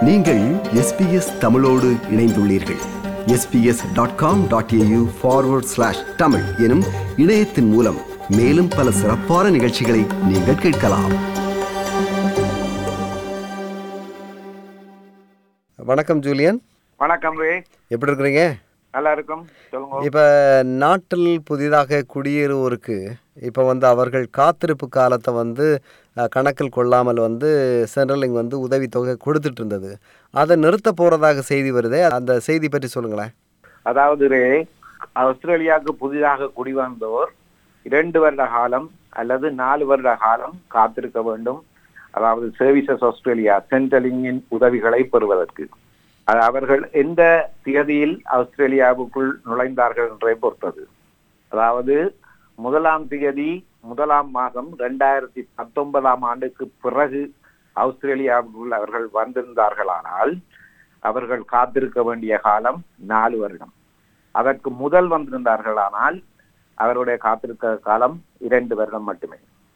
நீங்கள் எஸ்பிஎஸ் தமிழோடு இணைந்துள்ளீர்கள் SBS dot com dot AU forward slash Tamil எனும் இணையத்தின் மூலம் மேலும் பல சிறப்பான நிகழ்ச்சிகளை நீங்கள் கேட்கலாம் வணக்கம் ஜூலியன் வணக்கம் ரே எப்படி இருக்கிறீங்க நல்லா இருக்கும் சொல்லுங்க இப்போ நாட்டில் புதிதாக குடியேறுவோருக்கு இப்போ வந்து அவர்கள் காத்திருப்பு காலத்தை வந்து அஹ், கணக்கில் கொள்ளாமல் வந்து சென்ட்ரலிங் வந்து உதவித்தொகை கொடுத்துட்டு இருந்தது அதை நிறுத்த போகிறதாக செய்தி வருதே அந்த செய்தி பற்றி சொல்லுங்களேன் அதாவது ரே ஆஸ்திரேலியாவுக்கு புதிதாக குடிவந்தோர் இரண்டு வருட காலம் அல்லது நாலு வருட காலம் காத்திருக்க வேண்டும் அதாவது சர்வீசஸ் ஆஸ்திரேலியா சென்ட்ரலிங்கின் உதவிகளை பெறுவதற்கு அது அவர்கள் எந்த திகதியில் ஆஸ்திரேலியாவுக்குள் நுழைந்தார்கள் என்றே பொறுத்தது அதாவது முதலாம் திகதி முதலாம் மாதம் ரெண்டாயிரத்தி பத்தொன்பதாம் ஆண்டுக்கு பிறகு ஆஸ்திரேலியாவுக்குள் அவர்கள் வந்திருந்தார்களானால் அவர்கள் காத்திருக்க வேண்டிய காலம் நாலு வருடம் அதற்கு முதல் வந்திருந்தார்களானால் அவருடைய காத்திருக்க காலம் இரண்டு வருடம் மட்டுமே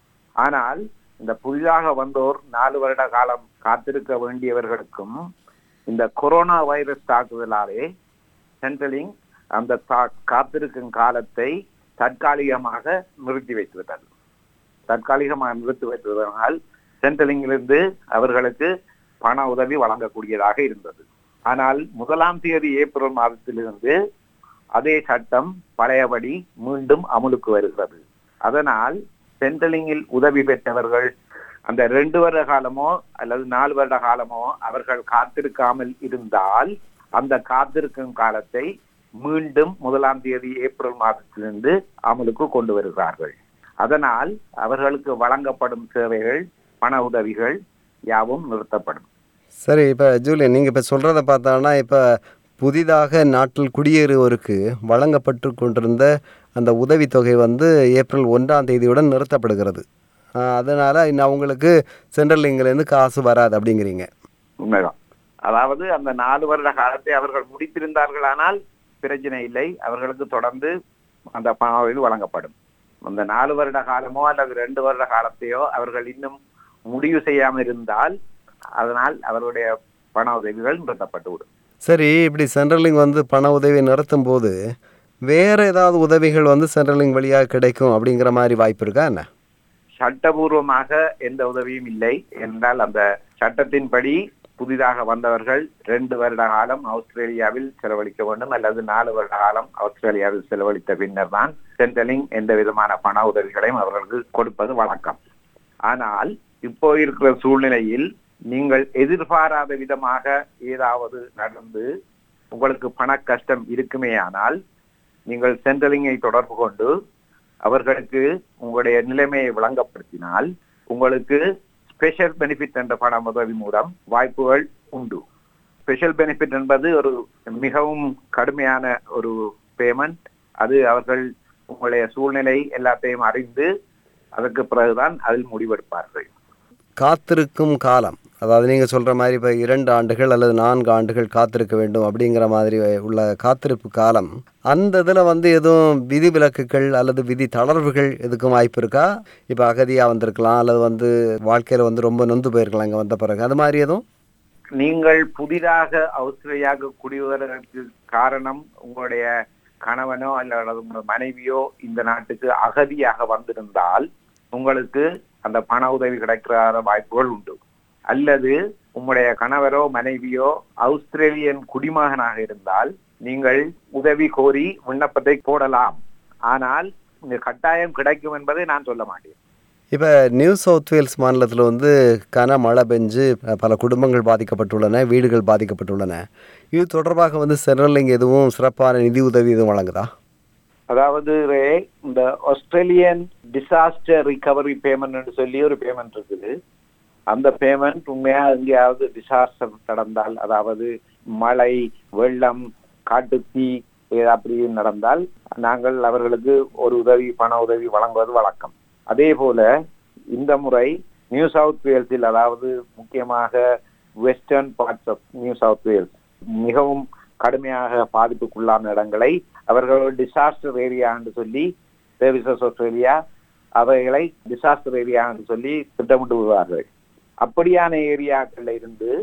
ஆனால் இந்த புதிதாக வந்தோர் நாலு வருட காலம் காத்திருக்க வேண்டியவர்களுக்கும் இந்த கொரோனா வைரஸ் தாக்குதலாலே சென்ட்ரலிங் அந்த தா- காத்திருக்கும் காலத்தை தற்காலிகமாக நிறுத்தி வைத்துவிட்டது தற்காலிகமாக நிறுத்தி வைத்ததனால் சென்ட்ரலிங்கிலிருந்து அவர்களுக்கு பண உதவி வழங்கக்கூடியதாக இருந்தது ஆனால் முதலாம் தேதி ஏப்ரல் மாதத்திலிருந்து அதே சட்டம் பழையபடி மீண்டும் அமுலுக்கு வருகிறது அதனால் சென்ட்ரலிங்கில் உதவி பெற்றவர்கள் அந்த ரெண்டு வருட காலமோ அல்லது நாலு வருட காலமோ அவர்கள் காத்திருக்காமல் இருந்தால் அந்த காத்திருக்கும் காலத்தை மீண்டும் முதலாம் தேதி ஏப்ரல் மாதத்திலிருந்து அமலுக்கு கொண்டு வருகிறார்கள் அதனால் அவர்களுக்கு வழங்கப்படும் சேவைகள் பண உதவிகள் யாவும் நிறுத்தப்படும் சரி இப்போ ஜூலியன் நீங்கள் இப்போ சொல்கிறத பார்த்தான்னா இப்போ புதிதாக நாட்டில் குடியேறுவோருக்கு வழங்கப்பட்டு கொண்டிருந்த அந்த உதவித்தொகை வந்து ஏப்ரல் ஒன்றாம் தேதியுடன் நிறுத்தப்படுகிறது அதனால் இன்னும் அவங்களுக்கு சென்ட்ரல் இங்கிலேருந்து காசு வராது அப்படிங்கிறீங்க உண்மைதான் அதாவது அந்த நாலு வருட காலத்தை அவர்கள் முடித்திருந்தார்களானால் பிரச்சனை இல்லை அவர்களுக்கு தொடர்ந்து அந்த பண உதவி வழங்கப்படும் அந்த நாலு வருட காலமோ அல்லது ரெண்டு வருட காலத்தையோ அவர்கள் இன்னும் முடிவு செய்யாமல் இருந்தால் அதனால் அவருடைய பண உதவிகள் நிறுத்தப்பட்டுவிடும் சரி இப்படி சென்ட்ரலிங் வந்து பண உதவி நிறுத்தும் போது வேறு ஏதாவது உதவிகள் வந்து சென்ட்ரலிங் வழியாக கிடைக்கும் அப்படிங்கிற மாதிரி வாய்ப்பு இருக்கா என்ன சட்டபூர்வமாக எந்த உதவியும் இல்லை என்றால் அந்த சட்டத்தின்படி புதிதாக வந்தவர்கள் ரெண்டு வருட காலம் ஆஸ்திரேலியாவில் செலவழிக்க வேண்டும் அல்லது நாலு வருட காலம் ஆஸ்திரேலியாவில் செலவழித்த பின்னர் தான் சென்ட்ரலிங் எந்த விதமான பண உதவிகளையும் அவர்களுக்கு கொடுப்பது வழக்கம் ஆனால் இப்போ இருக்கிற சூழ்நிலையில் நீங்கள் எதிர்பாராத விதமாக ஏதாவது நடந்து உங்களுக்கு பண கஷ்டம் இருக்குமேயானால் நீங்கள் சென்ட்ரலிங்கை தொடர்பு கொண்டு அவர்களுக்கு உங்களுடைய நிலைமையை விளங்கப்படுத்தினால் உங்களுக்கு ஸ்பெஷல் பெனிஃபிட் என்ற பண உதவி மூலம் வாய்ப்புகள் உண்டு ஸ்பெஷல் பெனிஃபிட் என்பது ஒரு மிகவும் கடுமையான ஒரு பேமெண்ட் அது அவர்கள் உங்களுடைய சூழ்நிலை எல்லாத்தையும் அறிந்து அதற்கு பிறகுதான் அதில் முடிவெடுப்பார்கள் காத்திருக்கும் காலம் அதாவது நீங்கள் சொல்கிற மாதிரி இப்போ இரண்டு ஆண்டுகள் அல்லது நான்கு ஆண்டுகள் காத்திருக்க வேண்டும் அப்படிங்கிற மாதிரி உள்ள காத்திருப்பு காலம் அந்த இதில் வந்து எதுவும் விதி விலக்குகள் அல்லது விதி தளர்வுகள் எதுக்கும் வாய்ப்பு இருக்கா இப்போ அகதியாக வந்திருக்கலாம் அல்லது வந்து வாழ்க்கையில் வந்து ரொம்ப நொந்து போயிருக்கலாம் இங்கே வந்த பிறகு அது மாதிரி எதுவும் நீங்கள் புதிதாக ஆஸ்திரேலியாவுக்கு குடிவருவதற்கு காரணம் உங்களுடைய கணவனோ அல்லது உங்கள் மனைவியோ இந்த நாட்டுக்கு அகதியாக வந்திருந்தால் உங்களுக்கு அந்த பண உதவி கிடைக்கிற வாய்ப்புகள் உண்டு அல்லது உங்களுடைய கணவரோ மனைவியோ ஆஸ்திரேலியன் குடிமகனாக இருந்தால் நீங்கள் உதவி கோரி விண்ணப்பத்தை போடலாம் ஆனால் இந்த கட்டாயம் கிடைக்கும் என்பதை நான் சொல்ல மாட்டேன் இப்போ நியூ சவுத் வேல்ஸ் மாநிலத்தில் வந்து கன மழை பெஞ்சு பல குடும்பங்கள் பாதிக்கப்பட்டுள்ளன வீடுகள் பாதிக்கப்பட்டுள்ளன இது தொடர்பாக வந்து சென்ட்ரலிங் எதுவும் சிறப்பான நிதி உதவி எதுவும் வழங்குதா அதாவது ரே, இந்த ஆஸ்திரேலியன் டிசாஸ்டர் ரிகவரி பேமெண்ட் சொல்லி ஒரு பேமெண்ட் இருக்குது அந்த பேமெண்ட் உண்மையா எங்கேயாவது டிசாஸ்டர் நடந்தால் அதாவது மழை வெள்ளம் காட்டுத்தீ ஏ- அப்படி நடந்தால் நாங்கள் அவர்களுக்கு ஒரு உதவி பண உதவி வழங்குவது வழக்கம் அதே போல இந்த முறை நியூ சவுத் வேல்ஸில் அதாவது முக்கியமாக western parts of new south wales மிகவும் கடுமையாக பாதிப்புக்குள்ளான இடங்களை அவர்கள் டிசாஸ்டர் ஏரியா என்று சொல்லி சர்வீசஸ் ஆஸ்திரேலியா அவைகளை டிசாஸ்டர் ஏரியா என்று சொல்லி திட்டமிட்டு விடுவார்கள் அப்படியான ஏரியாக்கள்ல இருந்து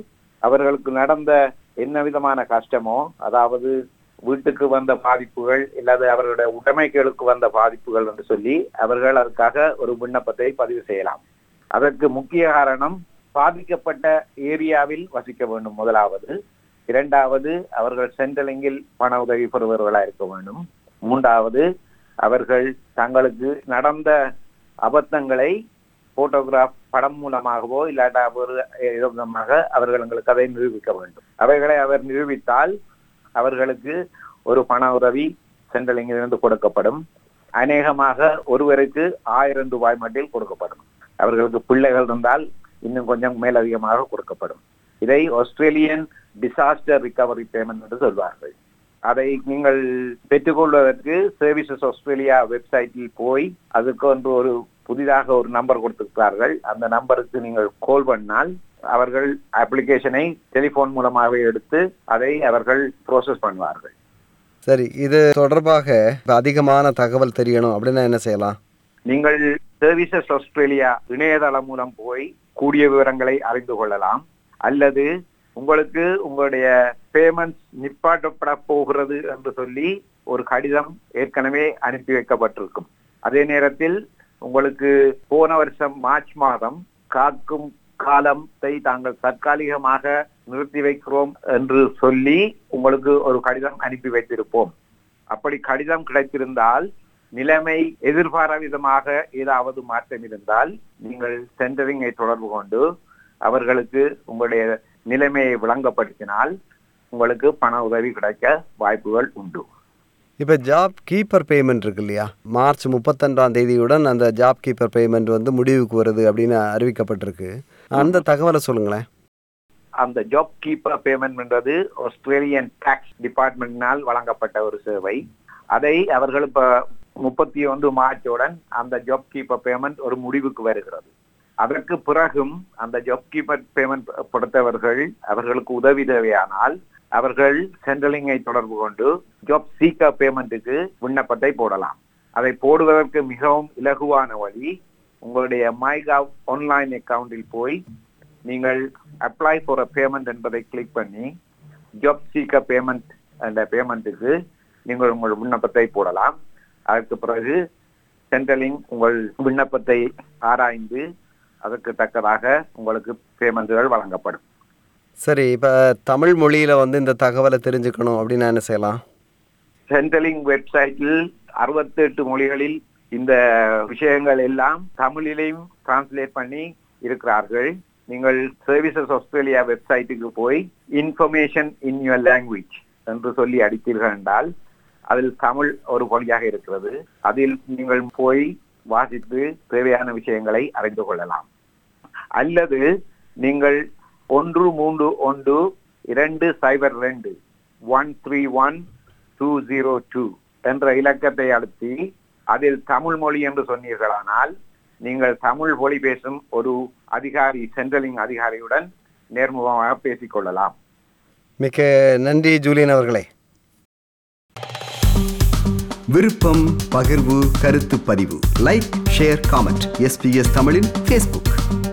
அவர்களுக்கு நடந்த என்ன விதமான கஷ்டமோ அதாவது வீட்டுக்கு வந்த பாதிப்புகள் இல்லாத அவர்களுடைய உடைமைகளுக்கு வந்த பாதிப்புகள் என்று சொல்லி அவர்கள் அதுக்காக ஒரு விண்ணப்பத்தை பதிவு செய்யலாம் அதற்கு முக்கிய காரணம் பாதிக்கப்பட்ட ஏரியாவில் வசிக்க வேண்டும் முதலாவது இரண்டாவது அவர்கள் சென்ட்ரலிங்கில் பண உதவி பெறுபவர்களாக இருக்க வேண்டும் மூன்றாவது அவர்கள் தங்களுக்கு நடந்த அபத்தங்களை போட்டோகிராஃப் படம் மூலமாகவோ இல்லாட்டா ஒரு ஏதோ விதமாக அவர்கள் எங்களுக்கு அதை நிரூபிக்க வேண்டும் அவைகளை அவர் நிரூபித்தால் அவர்களுக்கு ஒரு பண உதவி சென்ட்ரலிங்கிலிருந்து கொடுக்கப்படும் அநேகமாக ஒருவருக்கு ஆயிரம் ரூபாய் மட்டில் கொடுக்கப்படும் அவர்களுக்கு பிள்ளைகள் இருந்தால் இன்னும் கொஞ்சம் மேலதிகமாக கொடுக்கப்படும் இதை ஆஸ்திரேலியன் டிசாஸ்டர் ரிகவரி பேமெண்ட் என்று சொல்வார்கள் அதை நீங்கள் பெற்றுக்கொள்வதற்கு சர்வீசஸ் ஆஸ்திரேலியா வெப்சைட்டில் போய் அதுக்கு வந்து ஒரு புதிதாக ஒரு நம்பர் கொடுத்திருக்கிறார்கள் அந்த நம்பருக்கு நீங்கள் கால் பண்ணால் அவர்கள் அப்ளிகேஷனை டெலிபோன் மூலமாக எடுத்து அதை அவர்கள் ப்ரோசஸ் பண்ணுவார்கள் சரி இது தொடர்பாக இப்ப அதிகமான தகவல் தெரியணும் அப்படின்னா என்ன செய்யலாம் நீங்கள் சர்வீசஸ் ஆஸ்திரேலியா இணையதளம் மூலம் போய் கூடிய விவரங்களை அறிந்து கொள்ளலாம் அல்லது உங்களுக்கு உங்களுடைய பேமெண்ட்ஸ் நிப்பாட்டப்பட போகிறது என்று சொல்லி ஒரு கடிதம் ஏற்கனவே அனுப்பி வைக்கப்பட்டிருக்கும் அதே நேரத்தில் உங்களுக்கு போன வருஷம் மார்ச் மாதம் காக்கும் காலத்தை தாங்கள் தற்காலிகமாக நிறுத்தி வைக்கிறோம் என்று சொல்லி உங்களுக்கு ஒரு கடிதம் அனுப்பி வைத்திருப்போம் அப்படி கடிதம் கிடைத்திருந்தால் நிலைமை எதிர்பாரா விதமாக ஏதாவது மாற்றம் இருந்தால் நீங்கள் சென்டரிங்கை தொடர்பு கொண்டு அவர்களுக்கு உங்களுடைய நிலைமையை விளங்கப்படுத்தினால் உங்களுக்கு பண உதவி கிடைக்க வாய்ப்புகள் உண்டு இப்போ ஜாப் கீப்பர் பேமெண்ட் இருக்கு இல்லையா மார்ச் முப்பத்தொன்றாம் தேதியுடன் அந்த ஜாப் கீப்பர் பேமெண்ட் வந்து முடிவுக்கு வருது அப்படின்னு அறிவிக்கப்பட்டிருக்கு அந்த தகவலை சொல்லுங்களேன் அந்த ஜாப் கீப்பர் பேமெண்ட்ன்றது ஆஸ்திரேலியன் டாக்ஸ் டிபார்ட்மெண்ட்னால் வழங்கப்பட்ட ஒரு சேவை அதை அவர்கள் இப்ப முப்பத்தி ஒன்று மார்ச்சுடன் அந்த ஜாப் கீப்பர் பேமெண்ட் ஒரு முடிவுக்கு வருகிறது அதற்கு பிறகும் அந்த ஜாப் கீப்பர் பேமெண்ட் பொறுத்தவர்கள் அவர்களுக்கு உதவி தேவையானால் அவர்கள் சென்ட்ரலிங்கை தொடர்பு கொண்டு ஜாப் சீக்கர் பேமெண்ட்டுக்கு விண்ணப்பத்தை போடலாம் அதை போடுவதற்கு மிகவும் இலகுவான வழி உங்களுடைய மைகாவ் ஆன்லைன் அக்கவுண்டில் போய் நீங்கள் அப்ளை ஃபார் அ பேமெண்ட் என்பதை கிளிக் பண்ணி ஜாப் சீக்கர் பேமெண்ட் என்ற பேமெண்ட்டுக்கு நீங்கள் உங்கள் விண்ணப்பத்தை போடலாம் அதற்கு பிறகு சென்ட்ரலிங் உங்கள் விண்ணப்பத்தை ஆராய்ந்து அதற்கு தக்கதாக உங்களுக்கு பேமெண்ட்டுகள் வழங்கப்படும் சரி இப்போ தமிழ் மொழியில் வந்து இந்த தகவலை தெரிஞ்சுக்கணும் அப்படின்னா என்ன செய்யலாம் சென்ட்ரலிங் வெப்சைட்டில் அறுபத்தெட்டு மொழிகளில் இந்த விஷயங்கள் எல்லாம் தமிழிலையும் டிரான்ஸ்லேட் பண்ணி இருக்கிறார்கள் நீங்கள் சர்வீசஸ் ஆஸ்திரேலியா வெப்சைட்டுக்கு போய் இன்ஃபர்மேஷன் இன் யுவர் லாங்குவேஜ் என்று சொல்லி அடித்தீர்கள் என்றால் அதில் தமிழ் ஒரு மொழியாக இருக்கிறது அதில் நீங்கள் போய் வாசித்து தேவையான விஷயங்களை அறிந்து கொள்ளலாம் அல்லது நீங்கள் ஒன்று மூன்று ஒன்று இரண்டு சைபர் ரெண்டு one three one two zero two என்ற இலக்கத்தை அழுத்தி அதில் தமிழ் மொழி என்று சொன்னீர்களானால் நீங்கள் தமிழ் மொழி பேசும் ஒரு அதிகாரி சென்ட்ரலிங் அதிகாரியுடன் நேர்முகமாக பேசிக்கொள்ளலாம் மிக்க நன்றி ஜூலியன் அவர்களே விருப்பம் பகிர்வு கருத்து பதிவு லைக் ஷேர் காமெண்ட் எஸ்பிஎஸ் தமிழின் ஃபேஸ்புக்